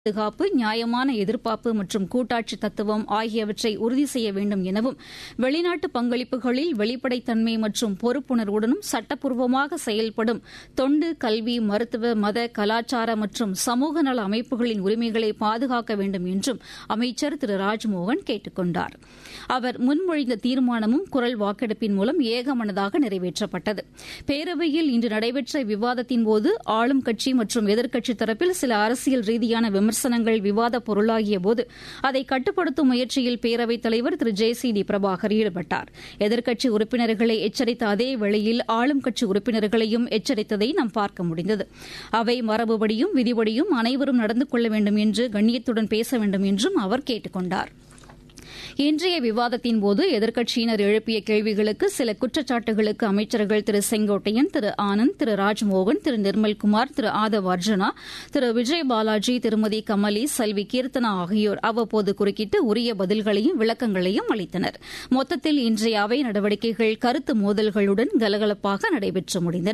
பாதுகாப்பு நியாயமான எதிர்பார்ப்பு மற்றும் கூட்டாட்சி தத்துவம் ஆகியவற்றை உறுதி செய்ய வேண்டும் எனவும் வெளிநாட்டு பங்களிப்புகளில் வெளிப்படைத்தன்மை மற்றும் பொறுப்புணர்வுடனும் சட்டப்பூர்வமாக செயல்படும் தொண்டு கல்வி மருத்துவ மத கலாச்சார மற்றும் சமூக நல அமைப்புகளின் உரிமைகளை பாதுகாக்க வேண்டும் என்றும் அமைச்சர் திரு ராஜ்மோகன் கேட்டுக் கொண்டார் அவர் முன்மொழிந்த தீர்மானமும் குரல் வாக்கெடுப்பின் மூலம் ஏகமனதாக நிறைவேற்றப்பட்டது பேரவையில் இன்று நடைபெற்ற விவாதத்தின்போது ஆளும் கட்சி மற்றும் எதிர்க்கட்சித் தரப்பில் சில அரசியல் ரீதியான விமர்சனங்கள் விவாதப் பொருளாகிய போது அதை கட்டுப்படுத்தும் முயற்சியில் பேரவைத் தலைவர் Thiru J C D Prabhakar ஈடுபட்டார் எதிர்க்கட்சி உறுப்பினர்களை எச்சரித்த அதே வேளையில் ஆளும் கட்சி உறுப்பினர்களையும் எச்சரித்ததை நாம் பார்க்க முடிந்தது அவை மரபுபடியும் விதிபடியும் அனைவரும் நடந்து கொள்ள வேண்டும் என்று கண்ணியத்துடன் பேச வேண்டும் என்றும் அவர் கேட்டுக் கொண்டார் இன்றைய விவாதத்தின்போது எதிர்க்கட்சியினர் எழுப்பிய கேள்விகளுக்கு சில குற்றச்சாட்டுகளுக்கு அமைச்சர்கள் திரு செங்கோட்டையன் திரு ஆனந்த் திரு ராஜ்மோகன் திரு நிர்மல்குமார் திரு ஆதவ் அர்ஜுனா திரு விஜய் பாலாஜி திருமதி கமலி செல்வி கீர்த்தனா ஆகியோர் அவ்வப்போது குறுக்கிட்டு உரிய பதில்களையும் விளக்கங்களையும் அளித்தனர் மொத்தத்தில் இன்றைய அவை நடவடிக்கைகள் கருத்து மோதல்களுடன் கலகலப்பாக நடைபெற்று முடிந்தன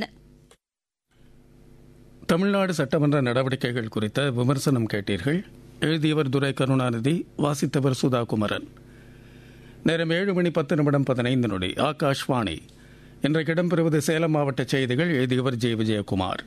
தமிழ்நாடு சட்டமன்ற நடவடிக்கைகள் குறித்த விமர்சனம் கேட்டீர்கள் எழுதியவர் துரை கருணாநிதி வாசித்தவர் சுதா குமரன் நேரம் ஏழு மணி பத்து நிமிடம் பதினைந்து நொடி ஆகாஷ்வாணி இன்றைக்கு இடம்பெறுவது சேலம் மாவட்ட செய்திகள் எழுதியவர் ஜெய விஜயகுமார்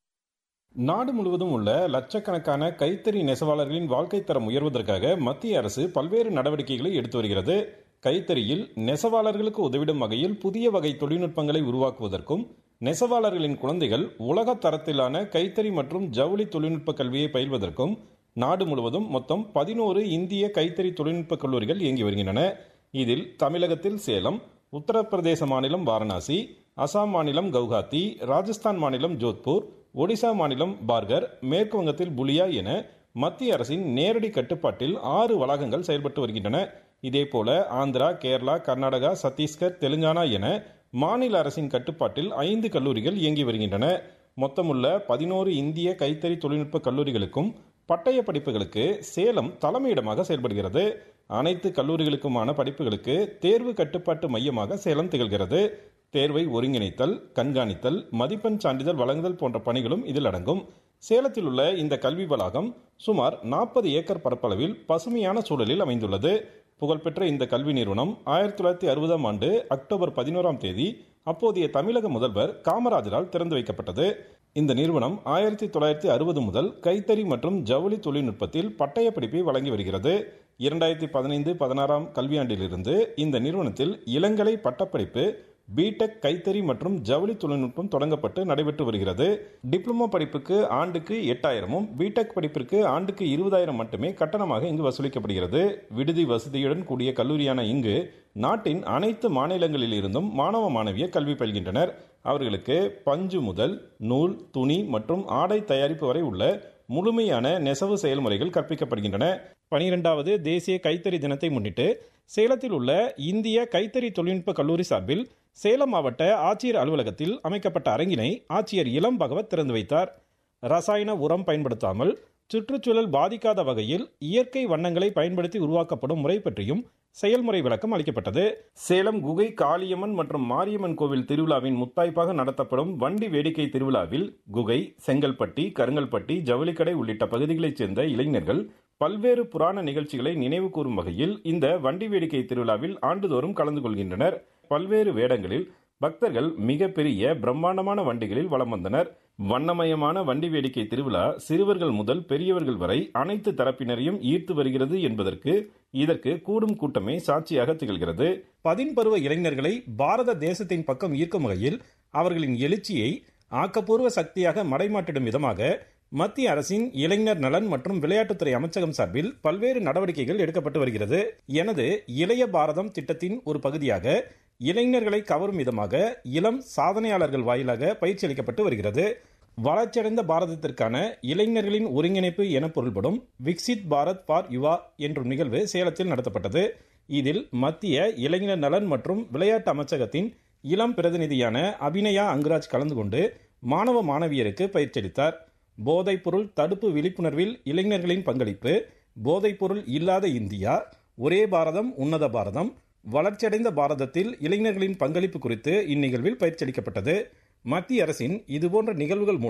நாடு முழுவதும் உள்ள லட்சக்கணக்கான கைத்தறி நெசவாளர்களின் வாழ்க்கை தரம் உயர்வதற்காக மத்திய அரசு பல்வேறு நடவடிக்கைகளை எடுத்து வருகிறது கைத்தறியில் நெசவாளர்களுக்கு உதவிடும் வகையில் புதிய வகை தொழில்நுட்பங்களை உருவாக்குவதற்கும் நெசவாளர்களின் குழந்தைகள் உலக தரத்திலான கைத்தறி மற்றும் ஜவுளி தொழில்நுட்ப கல்வியை பயில்வதற்கும் நாடு முழுவதும் மொத்தம் பதினோரு இந்திய கைத்தறி தொழில்நுட்ப கல்லூரிகள் இயங்கி வருகின்றன இதில் தமிழகத்தில் சேலம் உத்தரப்பிரதேச மாநிலம் வாரணாசி அசாம் மாநிலம் கவுஹாத்தி ராஜஸ்தான் மாநிலம் ஜோத்பூர் ஒடிசா மாநிலம் பார்கர் மேற்கு வங்கத்தில் புலியா என மத்திய அரசின் நேரடி கட்டுப்பாட்டில் ஆறு வளாகங்கள் செயல்பட்டு வருகின்றன இதேபோல ஆந்திரா கேரளா கர்நாடகா சத்தீஸ்கர் தெலுங்கானா என மாநில அரசின் கட்டுப்பாட்டில் ஐந்து கல்லூரிகள் இயங்கி வருகின்றன மொத்தமுள்ள பதினோரு இந்திய கைத்தறி தொழில்நுட்ப கல்லூரிகளுக்கும் பட்டய படிப்புகளுக்கு சேலம் தலைமையிடமாக செயல்படுகிறது அனைத்து கல்லூரிகளுக்குமான படிப்புகளுக்கு தேர்வு கட்டுப்பாட்டு மையமாக சேலம் திகழ்கிறது தேர்வை ஒருங்கிணைத்தல் கண்காணித்தல் மதிப்பெண் சான்றிதழ் வழங்குதல் போன்ற பணிகளும் இதில் அடங்கும் சேலத்தில் உள்ள இந்த கல்வி வளாகம் சுமார் நாற்பது ஏக்கர் பரப்பளவில் பசுமையான சூழலில் அமைந்துள்ளது புகழ்பெற்ற இந்த கல்வி நிறுவனம் ஆயிரத்தி தொள்ளாயிரத்தி அறுபதாம் ஆண்டு அக்டோபர் பதினோராம் தேதி அப்போதைய தமிழக முதல்வர் காமராஜரால் திறந்து வைக்கப்பட்டது இந்த நிறுவனம் ஆயிரத்தி தொள்ளாயிரத்தி அறுபது முதல் கைத்தறி மற்றும் ஜவுளி தொழில்நுட்பத்தில் பட்டய படிப்பை வழங்கி வருகிறது இரண்டாயிரத்தி பதினைந்து பதினாறாம் கல்வியாண்டிலிருந்து இந்த நிறுவனத்தில் இளங்கலை பட்டப்படிப்பு பிடெக் கைத்தறி மற்றும் ஜவுளி தொழில்நுட்பம் தொடங்கப்பட்டு நடைபெற்று வருகிறது டிப்ளமோ படிப்புக்கு ஆண்டுக்கு எட்டாயிரமும் பிடெக் படிப்பிற்கு ஆண்டுக்கு இருபதாயிரம் மட்டுமே கட்டணமாக இங்கு வசூலிக்கப்படுகிறது விடுதி வசதியுடன் கூடிய கல்லூரியான இங்கு நாட்டின் அனைத்து மாநிலங்களில் இருந்தும் மாணவ மாணவியர் கல்வி பயில்கின்றனர் அவர்களுக்கு பஞ்சு முதல் நூல் துணி மற்றும் ஆடை தயாரிப்பு வரை உள்ள முழுமையான நெசவு செயல்முறைகள் கற்பிக்கப்படுகின்றன பனிரெண்டாவது தேசிய கைத்தறி தினத்தை முன்னிட்டு சேலத்தில் உள்ள இந்திய கைத்தறி தொழில்நுட்ப கல்லூரி சார்பில் சேலம் மாவட்ட ஆட்சியர் அலுவலகத்தில் அமைக்கப்பட்ட அரங்கினை ஆட்சியர் இளம் பகவத் திறந்து வைத்தார் ரசாயன உரம் பயன்படுத்தாமல் சுற்றுச்சூழல் பாதிக்காத வகையில் இயற்கை வண்ணங்களை பயன்படுத்தி உருவாக்கப்படும் முறை பற்றியும் செயல்முறை விளக்கம் அளிக்கப்பட்டது சேலம் குகை காளியம்மன் மற்றும் மாரியம்மன் கோவில் திருவிழாவின் முத்தாய்ப்பாக நடத்தப்படும் வண்டி வேடிக்கை திருவிழாவில் குகை செங்கல்பட்டி கருங்கல்பட்டி ஜவுளிக்கடை உள்ளிட்ட பகுதிகளைச் சேர்ந்த இளைஞர்கள் பல்வேறு புராண நிகழ்ச்சிகளை நினைவு கூறும் வகையில் இந்த வண்டி வேடிக்கை திருவிழாவில் ஆண்டுதோறும் கலந்து கொள்கின்றனர் பல்வேறு வேடங்களில் பக்தர்கள் மிகப்பெரிய பிரம்மாண்டமான வண்டிகளில் வலம் வந்தனர் வண்ணமயமான வண்டி வேடிக்கை திருவிழா சிறுவர்கள் முதல் பெரியவர்கள் வரை அனைத்து தரப்பினரையும் ஈர்த்து வருகிறது என்பதற்கு இதற்கு கூடும் கூட்டமே சாட்சியாக திகழ்கிறது பதின்பருவ இளைஞர்களை பாரத தேசத்தின் பக்கம் ஈர்க்கும் வகையில் அவர்களின் எழுச்சியை ஆக்கப்பூர்வ சக்தியாக மடைமாட்டிடும் விதமாக மத்திய அரசின் இளைஞர் நலன் மற்றும் விளையாட்டுத்துறை அமைச்சகம் சார்பில் பல்வேறு நடவடிக்கைகள் எடுக்கப்பட்டு வருகிறது எனது இளைய பாரதம் திட்டத்தின் ஒரு பகுதியாக இளைஞர்களை கவரும் விதமாக இளம் சாதனையாளர்கள் வாயிலாக பயிற்சி அளிக்கப்பட்டு வருகிறது வளர்ச்சியடைந்த பாரதத்திற்கான இளைஞர்களின் ஒருங்கிணைப்பு என பொருள்படும் விக்சித் பாரத் ஃபார் யுவா என்ற நிகழ்வு சேலத்தில் நடத்தப்பட்டது இதில் மத்திய இளைஞர் நலன் மற்றும் விளையாட்டு அமைச்சகத்தின் இளம் பிரதிநிதியான அபிநயா அங்குராஜ் கலந்து கொண்டு மாணவ மாணவியருக்கு பயிற்சியளித்தார் போதைப்பொருள் தடுப்பு விழிப்புணர்வில் இளைஞர்களின் பங்களிப்பு போதைப்பொருள் இல்லாத இந்தியா ஒரே பாரதம் உன்னத பாரதம் வளர்ச்சியடைந்த பாரதத்தில் இளைஞர்களின் பங்களிப்பு குறித்து இந்நிகழ்வில் பயிற்சியளிக்கப்பட்டது மத்திய அரசின் இதுபோன்ற நிகழ்வுகள் மூலம்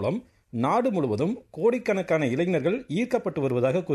நாடு முழுவதும் கோடிக்கணக்கான இளைஞர்கள் ஈர்க்கப்பட்டு வருவதாக